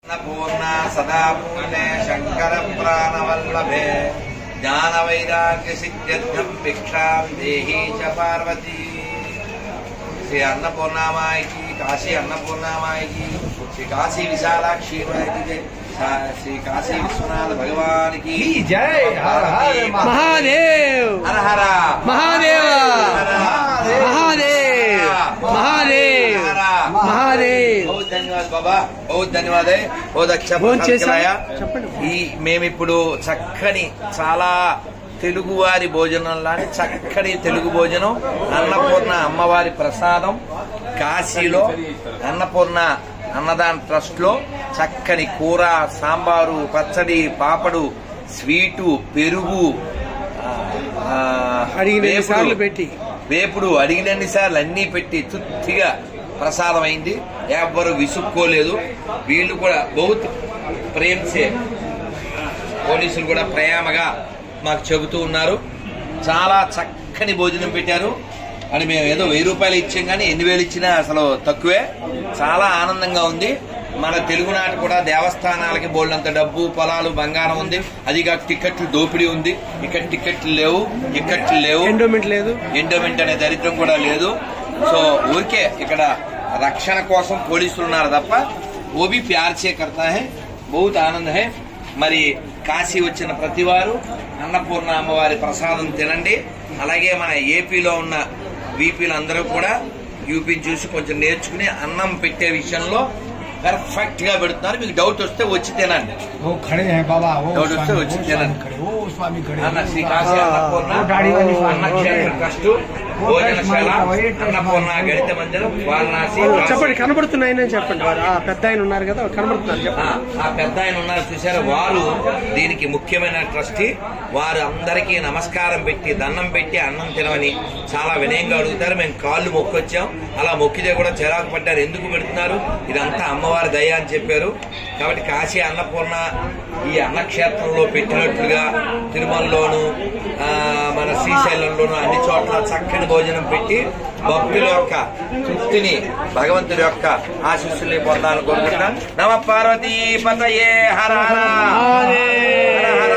పూర్ణ సదా పూర్ణే శంకర ప్రాణవల్లభే జ్ఞాన వైరాగ్య సిద్ధ్యర్థం భిక్షాం దేహీ చ పార్వతీ శ్రీ అన్నపూర్ణామాయికి కాశీ అన్నపూర్ణామాయికి శ్రీ కాశీ విశాలాక్షి మాయికి శ్రీ కాశీ విశ్వనాథ భగవానికి జై హర హర మహాదేవ్ హర హర మహాదేవ హర మహాదేవ్ మహాదేవ్ మహాదేవ్ बहुत धन्यवाद बाबा बहुत धन्यवाद है बहुत अच्छा భోజనం प्रसाद చేశారా? खिलाया చెప్పండి ఈ మేమిప్పుడు చక్కని చాలా తెలుగువారి భోజనం లాంటి చక్కని తెలుగు భోజనం అన్నపూర్ణ అమ్మవారి ప్రసాదం కాశీలో అన్నపూర్ణ అన్నదాన ట్రస్ట్ లో చక్కని కూర సాంబారు పచ్చడి పాపడు స్వీటు పెరుగు ఆ, ఆ, అడిగిన వేపుడు, సార్లు పెట్టి వేపుడు అడిగినన్ని సార్లు అన్నీ పెట్టి తృప్తిగా ప్రసాదం అయింది ఎవ్వరు విసుక్కోలేదు వీళ్ళు కూడా బహుత్ ప్రేమ్సే పోలీసులు కూడా ప్రేమగా మాకు చెబుతూ ఉన్నారు చాలా చక్కని భోజనం పెట్టారు అని మేము ఏదో వెయ్యి రూపాయలు ఇచ్చాం కానీ ఎన్ని వేలు ఇచ్చినా అసలు తక్కువే చాలా ఆనందంగా ఉంది మన తెలుగునాట కూడా దేవస్థానాలకి బోల్డంత డబ్బు పొలాలు బంగారం ఉంది అది కాక టికెట్లు దోపిడీ ఉంది ఇక్కడ టికెట్లు లేవు టికెట్లు లేవు ఎండోమెంట్ లేదు ఎండోమెంట్ అనే దరిద్రం కూడా లేదు సో ఊరికే ఇక్కడ రక్షణ కోసం పోలీసులు ఉన్నారు తప్ప ఓబీ ప్యార్ చే కర్తా హై బహుత్ ఆనంద్ హై మరి కాశీ వచ్చిన ప్రతి వారు అన్నపూర్ణ అమ్మవారి ప్రసాదం తినండి అలాగే మన ఏపీలో ఉన్న వీపీలు అందరూ కూడా యూపీని చూసి కొంచెం నేర్చుకుని అన్నం పెట్టే విషయంలో పర్ఫెక్ట్ గా పెడుతున్నారు మీకు డౌట్ వస్తే వచ్చి తినండి वो खड़े हैं बाबा वो दौड़ उससे स्वामी, वो वो चित्तेलन। स्वामी खड़े वो स्वामी खड़े అన్న శ్రీ కాశీ అన్నపూర్ణ वो दाढ़ी वाली स्वामी, అన్నక్షేత్ర ట్రస్ట్ భోజనశాల అన్నపూర్ణ గణిత మందిరం వారణాసి చెప్పండి కనబడుతున్నాయని చెప్పండి వారు ఆ పెద్ద ఆయన ఉన్నారు కదా వాళ్ళు కనబడుతున్నారు ఆ, చెప్పండి ఆ పెద్ద ఆయన ఉన్నారు చూసారా వారు దీనికి ముఖ్యమైన ట్రస్టీ వారు అందరికీ నమస్కారం పెట్టి దండం పెట్టి అన్నం తినమని చాలా వినయంగా అడుగుతారు మేము కాళ్ళు మొక్కొచ్చాం అలా మొక్కితే కూడా చిరాకు పడ్డారు ఎందుకు పెడుతున్నారు ఇదంతా అమ్మవారి దయ అని చెప్పారు కాబట్టి కాశీ అన్నపూర్ణ ఈ అన్నక్షేత్రంలో పెట్టినట్లుగా తిరుమలలోను ఆ, మన శ్రీశైలంలోను అన్ని చోట్ల చక్కని భోజనం పెట్టి భక్తుల యొక్క తృప్తిని భగవంతుడి యొక్క ఆశీస్సుల్ని పొందాలని కోరుకుంటున్నాను నమ పార్వతీ పతయే హర హర హరే. హర హర